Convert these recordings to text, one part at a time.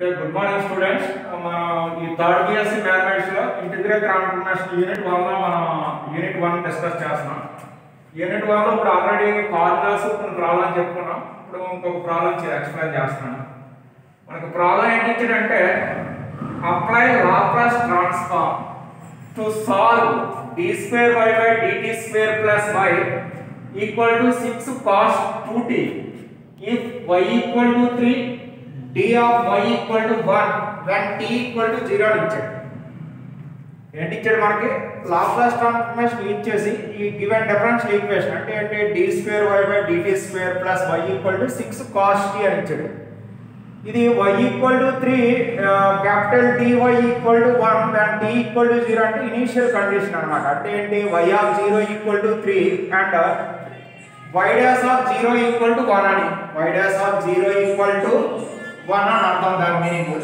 okay good morning students మన ఈ third BSc mathematics లో ఇంటిగ్రల్ ట్రాన్స్ఫర్మేషన్ యూనిట్ వన్ లో మనం యూనిట్ వన్ డిస్కస్ చేస్తున్నాం యూనిట్ వన్ లో ఇప్పుడు ఆల్రెడీ ఫార్ములాస్ కొన్ని ప్రాబ్లం చెప్పుకున్నాం ఇప్పుడు ఇంకొక ప్రాబ్లం ఎక్స్ప్లెయిన్ చేస్తున్నాను మనకు ప్రాబ్లం ఏంటి ఇచ్చాడంటే apply Laplace transform to solve D square Y by DT square plus Y equal to six cos two T if Y equal to three D of Y equal to one when T equal to zero ఇచ్చాడు ఏంటి ఇచ్చాడు మనకి Laplace transformation use చేసి ఈ given differential equation అంటే అంటే D square Y by DT square plus Y equal to six cos T అని ఇచ్చాడు ఇది y equal to three capital T Y equal to one and T equal to zero అంటే initial condition అన్నమాట అంటే ఏంటి y of zero equal to three and y dash of zero equal to one అని y dash of zero equal to one అని అర్థం దాని meaning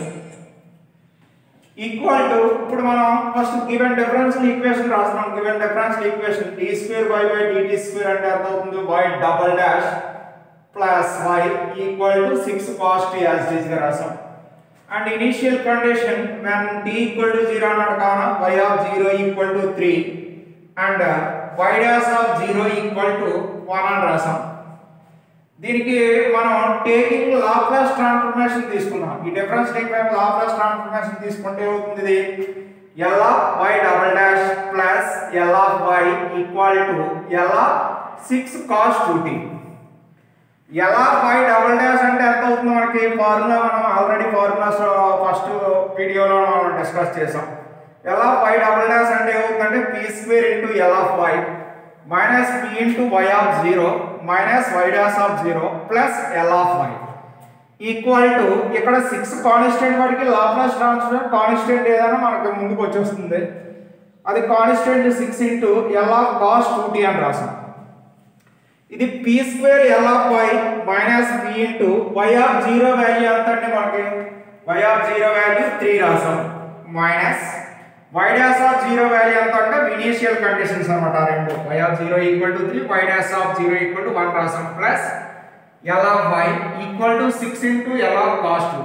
equal to ఇప్పుడు మనం ఫస్ట్ గివెన్ డిఫరెన్షియల్ ఈక్వేషన్ రాస్తున్నాం given differential equation T square y by dt square అంటే ఎంత అవుతుంది y double dash plus y equal to six cos T as it గా రాసాం and initial condition when t equal to zero అన్నాడు కావున y of zero equal to three and y dash of zero equal to one అని రాసాం దీనికి మనం taking Laplace transformation తీసుకున్నాం ఈ డిఫరెన్స్ ఈక్వేషన్ లాప్లాస్ ట్రాన్స్ఫర్మేషన్ తీసుకుంటే ఏమవుతుంది ఇది l of y double dash plus l of y equal to l of six cos two T ఎలా ఫైవ్ డబుల్ డాష్ అంటే ఎంత అవుతుంది మనకి ఫార్ములా మనం ఆల్రెడీ ఫార్ములాస్ ఫస్ట్ వీడియోలో మనం డిస్కస్ చేసాం ఎలా ఫైవ్ డబుల్ డాష్ అంటే ఏమవుతుందంటే P square into L of Y minus P into Y of zero minus Y dash of zero plus L of Y equal to ఇక్కడ six constant వాటికి Laplace transfer constant ఏదైనా మనకి ముందుకు వచ్చేస్తుంది అది constant six into L of cos two T అని రాసాం ఇది P square L of Y minus B into Y of zero value ఎంత అండి మనకి Y of zero value three రాసాం minus Y dash of zero value ఎంత అంటే initial conditions అనమాట రెండు Y of zero equal to three Y dash of zero equal to one రాసాం plus L of Y equal to six into L of cos two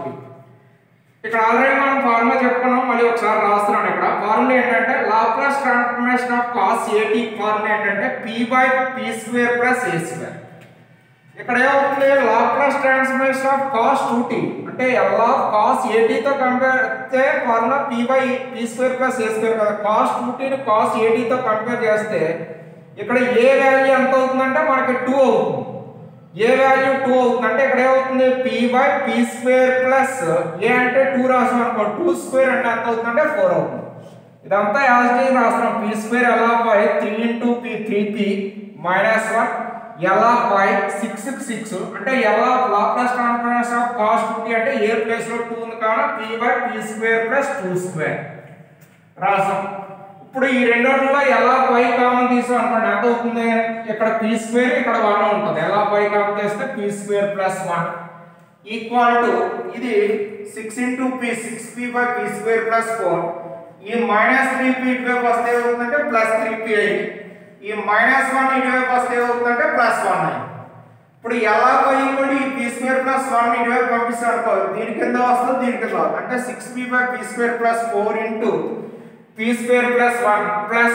ఇక్కడ already మనం formula చెప్పుకున్నాం మళ్ళీ ఒకసారి రాస్తున్నాను ఇక్కడ ఫార్ములా ఏంటంటే Laplace transformation of cos AT formula ఏంటంటే P by P square plus A square ఇక్కడ ఏమవుతుంది Laplace transformation of cos two T అంటే ఎల్ ఆఫ్ కాస్ ఏటీతో కంపేర్ చేస్తే formula P by P square plus A square కదా cos two టీని cos ఏటీతో compare చేస్తే ఇక్కడ ఏ వాల్యూ ఎంత అవుతుందంటే మనకి టూ అవుతుంది ఏ వాల్యూ టూ అవుతుంది అంటే ఇక్కడ ఏమవుతుంది P by P square plus A అంటే టూ రాసాం అనుకో టూ స్క్వేర్ అంటే ఎంత అవుతుంది అంటే ఫోర్ అవుతుంది ఇదంతా యాజ్ డీజ్ రాస్తున్నాం పీ స్క్వేర్ ఎలా by three into P three P minus one ఎలా బై సిక్స్ సిక్స్ అంటే ఎలా లాప్లాస్ ట్రాన్స్ఫర్మేషన్ ఆఫ్ కాస్ట్ ఉంది అంటే ఏ ప్లేస్ లో టూ ఉంది కావున P by P square plus two square రాసాం ఇప్పుడు ఈ రెండోట్లో ఎలా పై కామన్ తీసాం అనుకోండి ఎంత అవుతుంది ఇక్కడ పీ స్క్వేర్ ఇక్కడ వన్ ఉంటుంది ఎలా పై కామన్ చేస్తే P square plus one equal to ఇది six into P six P by P square plus four ఈ మైనస్ త్రీ పీ ఇటువైపు వస్తే ఏమవుతుందంటే ప్లస్ త్రీ పీ అయింది ఈ మైనస్ వన్ ఇటువైపు వస్తే ఏమవుతుందంటే ప్లస్ వన్ అయింది ఇప్పుడు ఎలా పై ఈక్వల్ ఈ పీ స్క్వేర్ ప్లస్ వన్ ఇటువైపు పంపిస్తాను అనుకో దీని కింద వస్తుంది దీని కింద వస్తుంది అంటే six P by P square plus four into p square plus 1 plus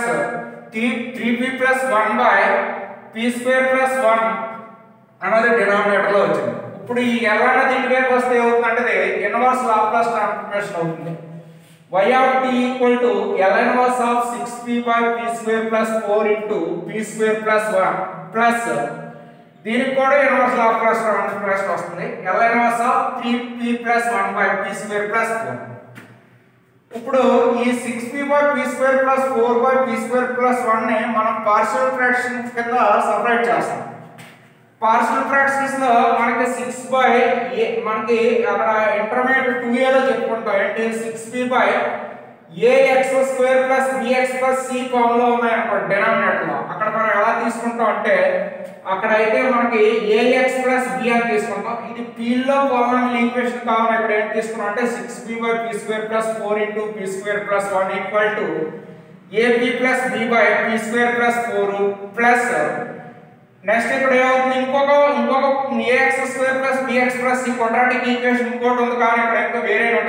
3p plus 1 by p square plus 1 అనేది డినామినేటర్ లో వచ్చింది ఇప్పుడు ఈ l అనేది ఇటువైపు వస్తే ఏమవుతుందంటే ఇన్వర్స్ లాప్లాస్ ట్రాన్స్ఫర్మేషన్ అవుతుంది y of t equal to l inverse of 6p by p square plus 4 into p square plus 1 plus దీనికి కూడా ఇన్వర్స్ లాప్లాస్ ట్రాన్స్ఫర్మేషన్ వస్తుంది l inverse of 3p plus 1 by p square plus 4 ఇప్పుడు ఈ six P by P square plus four by P square plus one ని మనం partial fractions కింద separate చేస్తాం partial fractions లో మనకి సిక్స్ బై మనకి అక్కడ ఇంటర్మీడియట్ టూ ఏలో చెప్పుకుంటాం ఏంటి six P by A X square plus BX plus C form లో ఉన్నాయి అనుకోండి డినామినేటర్ లో అక్కడ మనం ఎలా తీసుకుంటాం అంటే అక్కడ అయితే మనకి ఏఎక్స్ ప్లస్ బి అని తీసుకుంటాం ఇది పీ లో పాలినామియల్ ఈక్వేషన్ కావాలి ఇక్కడ ఏం తీసుకున్నాం అంటే six B by P square plus four into P square plus one equal to AB plus B by P square plus four plus next ఇక్కడ ఏమవుతుంది ఇంకొక ఇంకొక AX square plus BX plus C quadratic equation ఇంకోటి ఉంది కానీ ఇక్కడ ఇంకా వేరే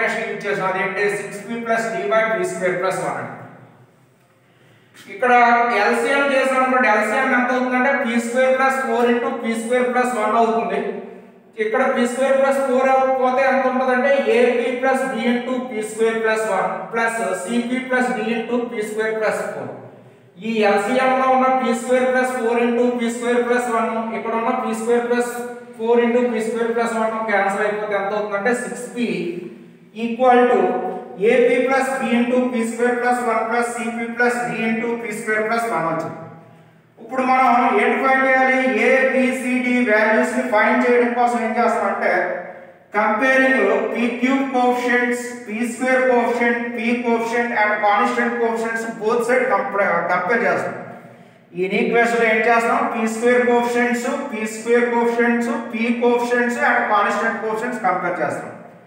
సబ్స్టిట్యూట్ చేసాం అదేంటి six P plus D by P square plus one అని ఇక్కడ ఎల్సిఎం చేసాం అనుకోండి ఎల్సిఎం ఎంత అవుతుందంటే P square plus four into P square plus one అవుతుంది ఇక్కడ పీ స్క్వేర్ ప్లస్ ఫోర్ అవ్వకపోతే ఎంత ఉంటుందంటే AP plus B into P square plus one plus CP plus D into P square plus four ఈ LCM లో ఉన్న P square plus four into P square plus one ఇక్కడ ఉన్న P square plus four into P square plus one cancel అయిపోతే ఎంత అవుతుందంటే six P equal to AP plus B into P square plus one plus CP plus D into P square plus one వచ్చింది ఇప్పుడు మనం ఏంటి find చేయాలి A BCD values ని find చేయడం కోసం ఏం చేస్తామంటే comparing P cube coefficients P square coefficient P coefficient and constant coefficients both side compare చేస్తాం ఈ ఈక్వేషన్ ఏం చేస్తాం P square coefficients P square coefficients P coefficients and constant coefficients compare చేస్తాం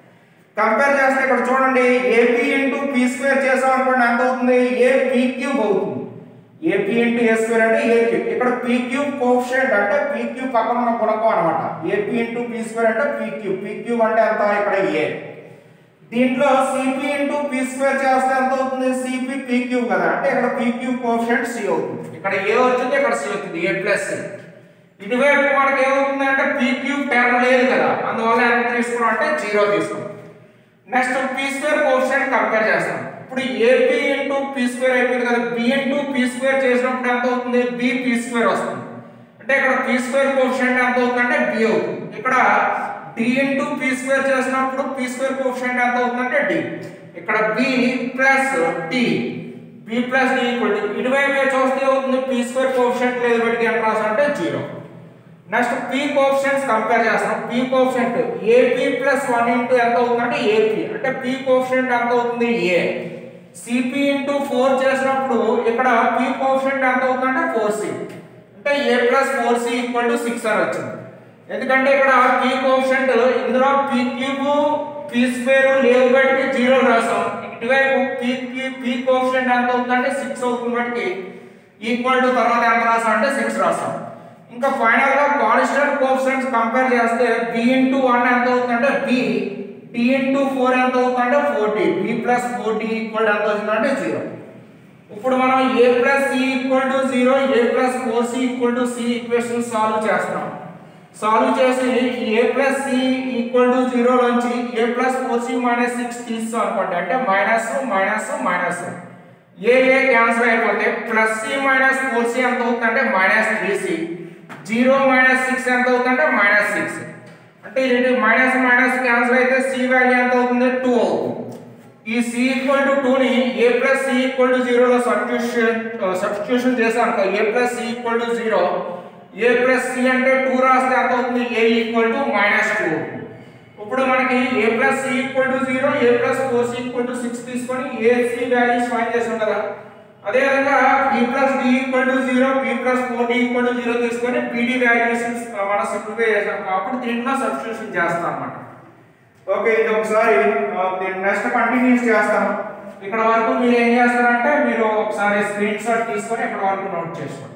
కంపేర్ చేస్తే ఇక్కడ చూడండి ఏపీ ఇంటూ పీ స్క్వేర్ చేసాం అనుకోండి ఎంత అవుతుంది ఏ పీ క్యూబ్ అవుతుంది ఏపీ ఇంటూ ఏ స్క్వేర్ అంటే ఏ క్యూబ్ ఇక్కడ పీ క్యూబ్ కోఎఫిషియంట్ అంటే పీ క్యూబ్ పక్కన ఉన్న గుణకం అనమాట ఏపీ ఇంటూ పీ స్క్వేర్ అంటే పీ క్యూబ్ పీ క్యూబ్ అంటే ఎంత ఇక్కడ ఏ దీంట్లో సిపి ఇంటూ పీ స్క్వేర్ చేస్తే ఎంత అవుతుంది సిపి పీ క్యూబ్ కదా అంటే ఇక్కడ పీ క్యూబ్ కోఎఫిషియంట్ సి అవుతుంది ఇక్కడ ఏ వచ్చింది ఇక్కడ సి అవుతుంది ఏ ప్లస్ సి ఇటువైపు మనకి ఏమవుతుంది అంటే పీ క్యూబ్ టర్మ్ లేదు కదా అందువల్ల ఎంత తీసుకున్నాం అంటే జీరో తీసుకున్నాం next P square coefficient compare చేస్తాం ఇప్పుడు ఏపీ ఇంటూ పీ స్క్వేర్ అయిపోయింది కదా బి ఇంటూ పీ స్క్వేర్ చేసినప్పుడు ఎంత అవుతుంది బి పీ స్క్వేర్ వస్తుంది అంటే ఇక్కడ పీ స్క్వేర్ కోఎఫిషియంట్ ఎంత అవుతుందంటే బి అవుతుంది ఇక్కడ డి ఇంటూ పీ స్క్వేర్ చేసినప్పుడు పీ స్క్వేర్ కోఎఫిషియంట్ ఎంత అవుతుందంటే డి ఇక్కడ B plus D B plus D equal to ఇటువైపు చూస్తే అవుతుంది పీ స్క్వేర్ కోఎఫిషియంట్ లేదు బయటికి ఎంత రాసామంటే zero next P coefficients compare చేస్తాం P coefficient AP plus one into ఎంత అవుతుందంటే ఏపీ అంటే పీ కోఎఫిషియంట్ ఎంత అవుతుంది ఏ సిపి ఇంటూ ఫోర్ చేసినప్పుడు ఇక్కడ పీ కోఎఫిషియంట్ ఎంత అవుతుందంటే ఫోర్ సి అంటే A plus four C equal to six అని వచ్చింది ఎందుకంటే ఇక్కడ పీ కోఎఫిషియంట్ ఇందులో పీ క్యూబ్ పీ స్క్వేర్ లేవు బయటికి జీరో రాసాం ఇటువైపు పీ పీ కోఎఫిషియంట్ ఎంత అవుతుందంటే సిక్స్ అవుతుంది బయటికి ఈక్వల్ టు తర్వాత ఎంత రాసాం అంటే సిక్స్ రాసాం ఇంకా ఫైనల్ గా కాన్స్టెంట్ కోఎఫిషియంట్స్ కంపేర్ చేస్తే b ఇంటూ వన్ ఎంత అవుతుందంటే b d ఇంటూ ఫోర్ ఎంత అవుతుందంటే forty b plus forty equal ఎంత అవుతుందంటే జీరో ఇప్పుడు మనం a plus C equal to zero A plus four C equal to C equation solve చేస్తాం సాల్వ్ చేసి A plus C equal to zero నుంచి A plus four C minus six తీస్తాం అనుకోండి అంటే minus minus minus A A cancel అయిపోతే plus C minus four C ఎంత అవుతుందంటే minus three C zero minus six ఎంత అవుతుందంటే మైనస్ సిక్స్ అంటే ఈ రెండు మైనస్ మైనస్ క్యాన్సిల్ అయితే సి వాల్యూ ఎంత అవుతుంది టూ అవుతుంది ఈ సి ఈక్వల్ టు టూని A plus C equal to జీరోలో సబ్స్టిట్యూషన్ సబ్స్టిట్యూషన్ చేశాను అనుకో A plus C equal to zero A plus C అంటే టూ రాస్తే ఎంత అవుతుంది A equal to minus two ఇప్పుడు మనకి A plus C equal to zero A plus four C equal to six తీసుకొని ఏ సి వాల్యూస్ ఫైండ్ చేసాం కదా అదేవిధంగా P plus D equal to zero P plus four D equal to zero తీసుకొని PD values మనం simplify చేసాం కాబట్టి దీంట్లో substitution చేస్తాం అన్నమాట ఓకే ఇది ఒకసారి దీన్ని నెక్స్ట్ కంటిన్యూస్ చేస్తాం ఇక్కడ వరకు మీరు ఏం చేస్తారంటే మీరు ఒకసారి స్క్రీన్ షాట్ తీసుకొని ఇక్కడ వరకు నోట్ చేసుకోండి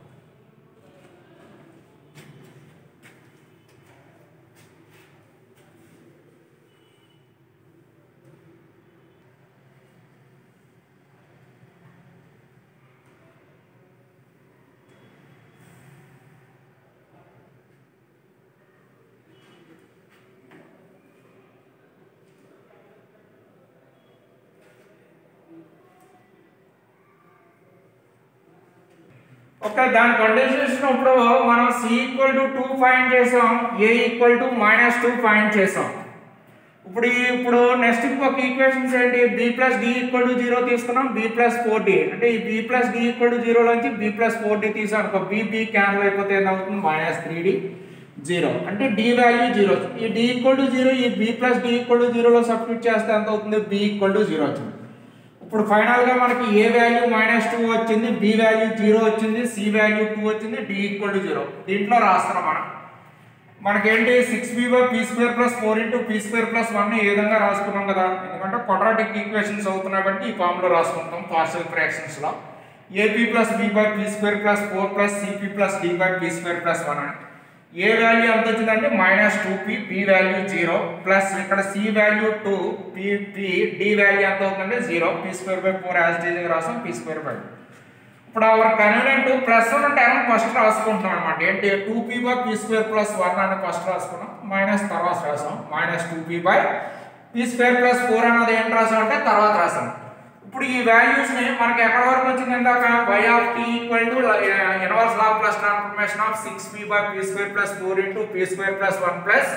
ఓకే దాని కండిషన్ ఇప్పుడు మనం C equal to two find చేసాం A equal to minus two find చేసాం ఇప్పుడు ఈ- ఇప్పుడు నెక్స్ట్ ఇంకొక ఈక్వేషన్స్ ఏంటి B plus D equal to zero తీసుకున్నాం బి ప్లస్ ఫోర్ డి అంటే ఈ B plus D equal to zero నుంచి బి ప్లస్ ఫోర్ డి తీసాం అనుకో బి బి క్యాన్సిల్ అయిపోతే ఏమవుతుంది మైనస్ త్రీ డి జీరో అంటే డి వాల్యూ జీరో ఈ డి ఈక్వల్ టు జీరో ఈ B plus D equal to జీరోలో సబ్స్టిట్యూట్ చేస్తే ఎంత అవుతుంది బి ఈక్వల్ టు జీరో వచ్చింది ఇప్పుడు ఫైనల్ గా మనకి ఏ వాల్యూ మైనస్ టూ వచ్చింది బి వాల్యూ జీరో వచ్చింది సి వాల్యూ టూ వచ్చింది డి ఈక్వల్ టు జీరో దీంట్లో రాస్తున్నాం మనం మనకేంటి six B by P square plus four into P square plus one ఈ విధంగా రాసుకున్నాం కదా ఎందుకంటే క్వాడ్రాటిక్ ఈక్వేషన్స్ అవుతున్నాయి బట్టి ఈ ఫామ్ లో రాసుకుంటాం పార్షల్ ఫ్రాక్షన్స్ లో AP plus B by P square plus four plus CP plus D by P square plus one అని ఏ వాల్యూ ఎంత వచ్చిందంటే minus two P P value zero plus ఇక్కడ C value two P P D value ఎంత అవుతుందంటే zero P square by four as డీజింగ్ రాసాం P square by ఇప్పుడు our convenient plus one ten first రాసుకుంటున్నాం అనమాట ఏంటి two P by P square plus one అని ఫస్ట్ రాసుకున్నాం మైనస్ తర్వాత రాసాం minus two P by P square plus four అన్నది ఏంటి రాసాం అంటే తర్వాత రాసాం ఇప్పుడు ఈ వాల్యూస్ ని మనకి ఎక్కడి వరకు వచ్చింది ఇందాక y of t equal to inverse Laplace transformation of 6p by p square plus 4 into p square plus 1 plus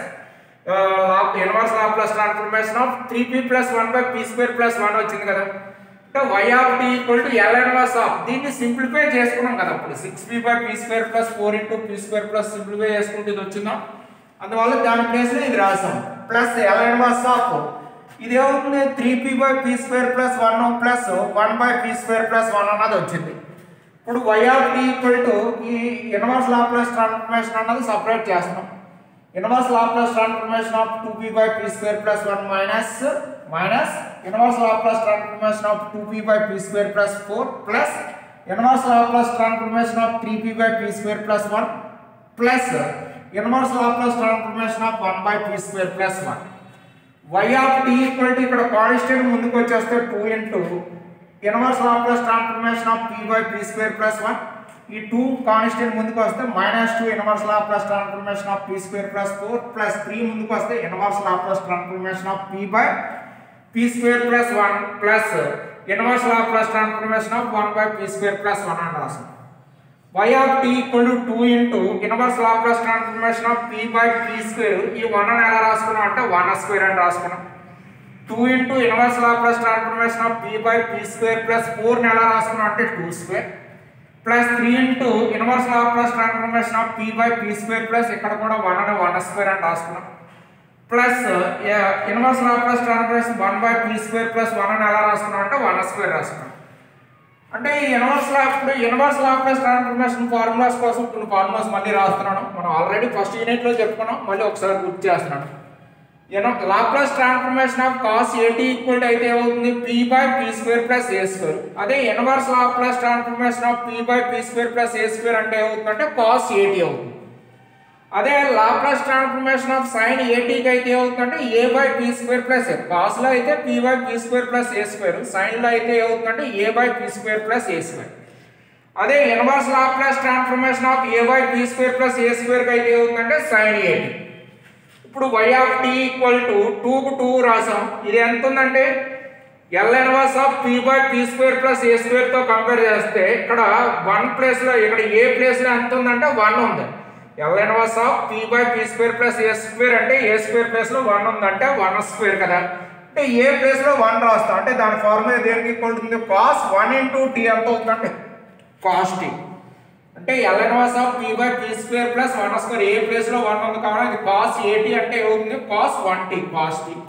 inverse Laplace transformation of 3p plus 1 by p square plus 1 వచ్చింది కదా అంటే y of t equal to l inverse of దీన్ని simplify చేసుకున్నాం కదా అప్పుడు 6p by p square plus 4 into p square plus simplify చేసుకుంటే ఇది వచ్చిందా అందువల్ల దాని ప్లేస్ లో ఇది రాసాం ప్లస్ l ఇన్వర్స్ ఆఫ్ ఇది ఏమవుతుంది three P by P square plus one plus one by P square plus one అన్నది వచ్చింది ఇప్పుడు Y of T equal to ఈ ఇన్వర్స్ లాప్లస్ ట్రాన్స్ఫర్మేషన్ అన్నది సపరేట్ చేస్తున్నాం inverse Laplace transformation of two P by P square plus one minus minus inverse Laplace transformation of two P by P square plus four plus inverse Laplace transformation of three P by P square plus one plus inverse Laplace transformation of one by P square plus one y of t equal to ఇక్కడ constant ముందుకు వచ్చేస్తే 2 into inverse Laplace transformation of p by p square plus 1 ఈ 2 constant ముందుకు వస్తే minus 2 inverse Laplace transformation of p square plus 4 plus 3 ముందుకు వస్తే inverse Laplace transformation of p by p square plus 1 plus inverse Laplace transformation of 1 by p square plus 1 అని రాసాం y of t equal to 2 into inverse Laplace transformation of p by p square ఈ 1 అని ఎలా రాసుకున్నాం అంటే 1 square అని రాసుకున్నాం 2 into inverse Laplace transformation of p by p square plus 4 ని ఎలా రాసుకున్నాం అంటే 2 square plus 3 into inverse Laplace transformation of p by p square plus ఇక్కడ కూడా 1 అని 1 స్క్వేర్ అని రాసుకున్నాం plus inverse Laplace transformation 1 by p square plus 1 అని ఎలా రాసుకున్నాం అంటే 1 స్క్వేర్ రాసుకున్నాం అంటే ఈ ఇన్వర్స్ లా ఇప్పుడు ఇన్వర్స్ లాప్లాస్ ట్రాన్స్ఫర్మేషన్ ఫార్ములాస్ కోసం కొన్ని ఫార్ములాస్ మళ్ళీ రాస్తున్నాను మనం ఆల్రెడీ ఫస్ట్ యూనిట్ లో చెప్పుకున్నాం మళ్ళీ ఒకసారి గుర్తు చేస్తున్నాను Laplace transformation of cos AT equal అయితే ఏమవుతుంది P by P square plus A square అదే inverse Laplace transformation of P by P square plus A square అంటే ఏమవుతుందంటే కాస్ ఏటీ అవుతుంది అదే లాప్లాస్ ట్రాన్స్ఫర్మేషన్ ఆఫ్ సైన్ ఏటీకి అయితే ఏమవుతుందంటే A by P square plus A cos లో అయితే P by P square plus A square sine లో అయితే ఏమవుతుందంటే A by P square plus A square అదే inverse Laplace transformation of A by P square plus A square కి అయితే ఏమవుతుందంటే sine AT ఇప్పుడు y of t equal to two కు two రాసాం ఇది ఎంత ఉందంటే L inverse of P by P square plus A square తో కంపేర్ చేస్తే ఇక్కడ వన్ ప్లేస్ లో ఇక్కడ ఏ ప్లేస్ లో ఎంత ఉందంటే వన్ ఉంది L inverse of P by P square plus A square అంటే ఏ స్క్వేర్ ప్లేస్ లో వన్ ఉందంటే వన్ స్క్వేర్ కదా అంటే ఏ ప్లేస్ లో వన్ రాస్తాం అంటే దాని ఫార్ములా దేనికి ఈక్వల్ ఉంటుంది కాస్ వన్ ఇంటూ టీ ఎంత అవుతుందంటే కాస్ టీ అంటే L inverse of P by P square plus one square A place లో వన్ ఉంది కాబట్టి ఇది కాస్ ఏటీ అంటే ఏమవుతుంది cos one T cos T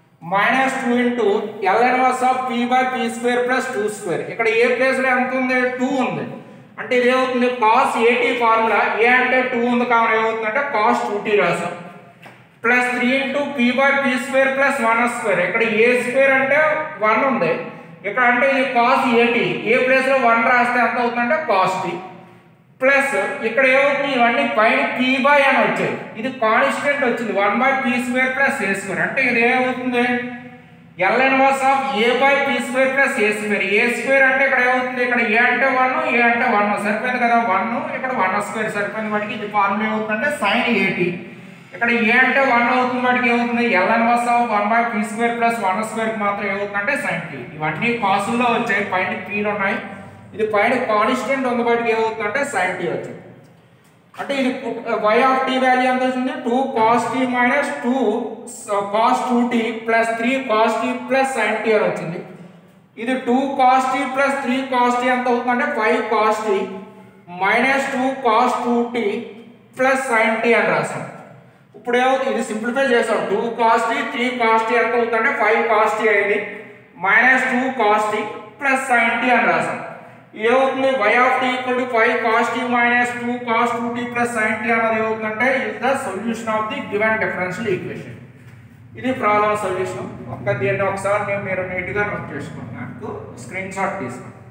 minus two into L inverse of P by P square plus two square ఇక్కడ A place లో ఎంత ఉంది టూ ఉంది అంటే ఇది ఏమవుతుంది కాస్ ఏటీ ఫార్ములా ఏ అంటే టూ ఉంది కాబట్టి ఏమవుతుంది అంటే కాస్ టూ టీ రాసాం plus three into P by P square plus one square ఇక్కడ ఏ స్క్వేర్ అంటే వన్ ఉంది ఇక్కడ అంటే ఇది కాస్ ఏటీ ఏ ప్లేస్ లో వన్ రాస్తే ఎంత అవుతుందంటే కాస్ టీ ప్లస్ ఇక్కడ ఏమవుతుంది ఇవన్నీ పైన పీ బై అని వచ్చాయి ఇది కాన్స్టెంట్ వచ్చింది one by P square plus A square అంటే ఇది ఏమవుతుంది L inverse of A by P square plus A square A square అంటే ఇక్కడ ఏమవుతుంది ఇక్కడ ఏ అంటే వన్ ఏ అంటే వన్ సరిపోయింది కదా వన్ ఇక్కడ వన్ స్క్వేర్ సరిపోయింది వాటికి ఇది ఫార్ములా ఏమవుతుందంటే సైన్ ఏటీ ఇక్కడ ఏ అంటే వన్ అవుతుంది వాటికి ఏమవుతుంది L inverse of one by P square plus one square మాత్రం ఏమవుతుందంటే సైన్ టీ ఇవన్నీ కాసుల్లో వచ్చాయి పైన పీలు ఉన్నాయి ఇది పైన కాన్స్టెంట్ ఉంది వాటికి ఏమవుతుందంటే సైన్ టీ వచ్చింది అంటే ఇది y ఆఫ్ టీ వాల్యూ ఎంత వచ్చింది two cos T minus two cos two T plus three cos T plus sine T అని వచ్చింది ఇది two cos T plus three cos T ఎంత అవుతుందంటే five cos T minus two cos two T plus sine T అని రాసాం ఇప్పుడు ఏమవుతుంది ఇది సింప్లిఫై చేసాం two cos T three cos T ఎంత అవుతుందంటే ఫైవ్ కాస్ టీ అయింది minus two cos T plus sine T అని రాసాం ఏమవుతుంది y of t equal to 5 cos t minus 2 cos 2t plus sin t అనేది ఏమవుతుందంటే is the solution of the given differential equation ఇది problem solution ఒక్క దీన్ని ఒకసారి నేను మీరు నీట్గా నోట్ చేసుకోండి నాకు స్క్రీన్ షాట్ తీసుకోండి